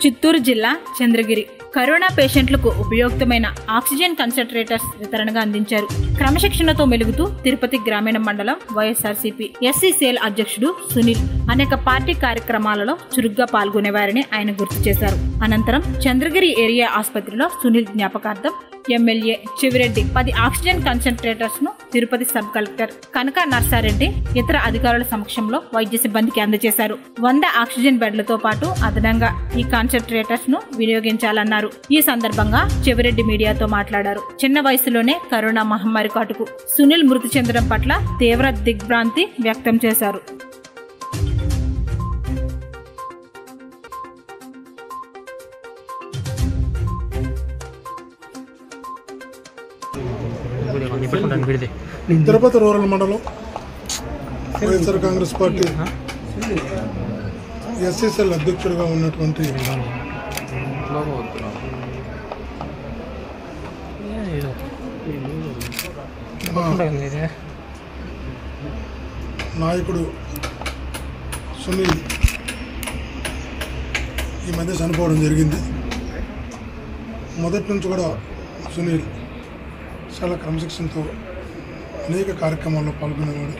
చిత్తూరు జిల్లా చంద్రగిరి కరోనా పేషెంట్లకు ఉపయుక్తమైన ఆక్సిజన్ కన్సన్ట్రేటర్స్ వితరణగా అందించారు క్రమశిక్షణతో మెలుగుతూ తిరుపతి గ్రామీణ మండలం వైఎస్ఆర్సీపీ ఎస్సీసీఎల్ అధ్యక్షుడు సునీల్ అనేక పార్టీ కార్యక్రమాలలో చురుగ్గా పాల్గొనేవారని ఆయన గుర్తు చేశారు అనంతరం చంద్రగిరి ఏరియా ఆసుపత్రిలో సునీల్ జ్ఞాపకార్థం ఎమ్మెల్యే చెవిరెడ్డి పది ఆక్సిజన్ కన్సన్ట్రేటర్స్ ను తిరుపతి సబ్ కలెక్టర్ కనక నర్సారెడ్డి ఇతర అధికారుల సమక్షంలో వైద్య సిబ్బందికి అందజేశారు వంద ఆక్సిజన్ బెడ్లతో పాటు అదనంగా ఈ కాన్సన్ట్రేటర్స్ ను వినియోగించాలన్నారు ఈ సందర్భంగా చెవిరెడ్డి మీడియాతో మాట్లాడారు చిన్న వయసులోనే కరోనా మహమ్మారి కాటుకు సునీల్ మృతి చెందడం పట్ల తీవ్ర దిగ్భ్రాంతి వ్యక్తం చేశారు పెట్టుకుంటాను విడిదే తిరుపతి రూరల్ మండలం వైఎస్ఆర్ కాంగ్రెస్ పార్టీ ఎస్ఎస్ఎల్ అధ్యక్షుడిగా ఉన్నటువంటి మా నాయకుడు సునీల్ ఈ మధ్య చనిపోవడం జరిగింది మొదటి నుంచి కూడా సునీల్ చాలా క్రమశిక్షణతో అనేక కార్యక్రమాల్లో పాల్గొనేవాడు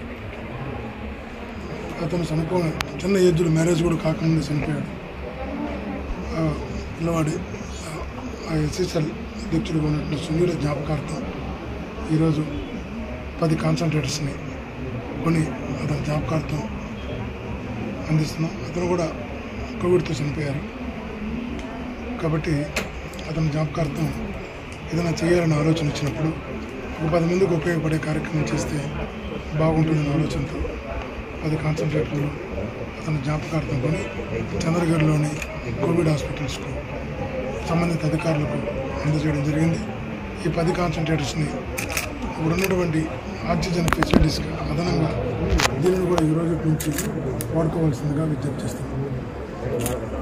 అతను చనిపోయిన చిన్న ఏజ్లో మ్యారేజ్ కూడా కాకముందే చనిపోయాడు ఆ పిల్లవాడి ఆ- ఆ ఎస్ఎస్ఎల్ అధ్యక్షుడిగా ఉన్నటువంటి సునీల జ్ఞాపకార్థం ఈరోజు పది కాన్సన్ట్రేటర్స్ని కొని అతని జ్ఞాపకార్థం అందిస్తున్నాం అతను కూడా కోవిడ్తో చనిపోయారు కాబట్టి అతని జ్ఞాపకార్థం ఏదైనా చేయాలని ఆలోచన వచ్చినప్పుడు ఒక పది మందికి ఉపయోగపడే కార్యక్రమం చేస్తే బాగుంటుందనే ఆలోచనతో పది కాన్సన్ట్రేటర్లు అతని జ్ఞాపకార్థం కొని చంద్రగిరిలోని కోవిడ్ హాస్పిటల్స్కు సంబంధిత అధికారులకు అందజేయడం జరిగింది ఈ పది కాన్సన్ట్రేటర్స్ని ఇప్పుడు ఉన్నటువంటి ఆక్సిజన్ ఫెసిలిటీస్కి అదనంగా దీనిని కూడా ఈ రోజు నుంచి వాడుకోవాల్సిందిగా విజ్ఞప్తి చేస్తున్నాం